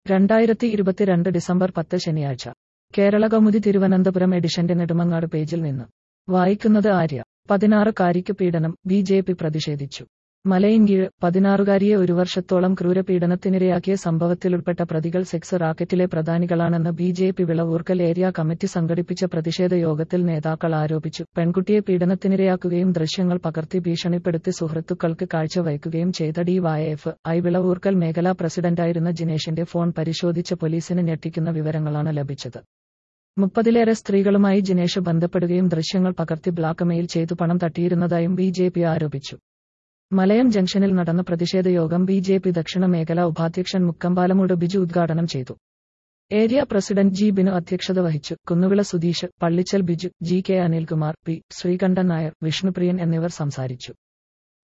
രണ്ടായിരത്തി ഇരുപത്തിരണ്ട് ഡിസംബർ പത്ത് ശനിയാഴ്ച കേരള കൗമുദി തിരുവനന്തപുരം എഡിഷന്റെ നെടുമങ്ങാട് പേജിൽ നിന്ന് വായിക്കുന്നത് ആര്യ പതിനാറുകാരിക്ക് പീഡനം ബി ജെ പി പ്രതിഷേധിച്ചു മലയിൻകീഴ് പതിനാറുകാരിയെ ഒരു വർഷത്തോളം ക്രൂരപീഡനത്തിനിരയാക്കിയ സംഭവത്തിലുൾപ്പെട്ട പ്രതികൾ സെക്സ് റാക്കറ്റിലെ പ്രധാനികളാണെന്ന് B J P Vilavoorkal area committee സംഘടിപ്പിച്ച പ്രതിഷേധ യോഗത്തിൽ നേതാക്കൾ ആരോപിച്ചു പെൺകുട്ടിയെ പീഡനത്തിനിരയാക്കുകയും ദൃശ്യങ്ങൾ പകർത്തി ഭീഷണിപ്പെടുത്തി സുഹൃത്തുക്കൾക്ക് കാഴ്ചവയ്ക്കുകയും ചെയ്ത D Y F I Vilavoorkal മേഖലാ പ്രസിഡന്റായിരുന്ന ജിനേഷിന്റെ ഫോൺ പരിശോധിച്ച പോലീസിന് ഞെട്ടിക്കുന്ന വിവരങ്ങളാണ് ലഭിച്ചത് മുപ്പതിലേറെ സ്ത്രീകളുമായി ജിനേഷ് ബന്ധപ്പെടുകയും ദൃശ്യങ്ങൾ പകർത്തി ബ്ലാക്ക്മെയിൽ ചെയ്തു പണം തട്ടിയിരുന്നതായും ബി ജെ പി ആരോപിച്ചു മലയം ജംഗ്ഷനിൽ നടന്ന പ്രതിഷേധ യോഗം ബി ജെ പി ദക്ഷിണ മേഖലാ ഉപാധ്യക്ഷൻ മുക്കമ്പാലമൂട് ബിജു ഉദ്ഘാടനം ചെയ്തു ഏരിയ പ്രസിഡന്റ് ജി ബിനു അധ്യക്ഷത വഹിച്ചു Kunnuvila Sudheesh Pallichal Biju G K Anilkumar P Sreekantan Nair Vishnupriyan എന്നിവർ സംസാരിച്ചു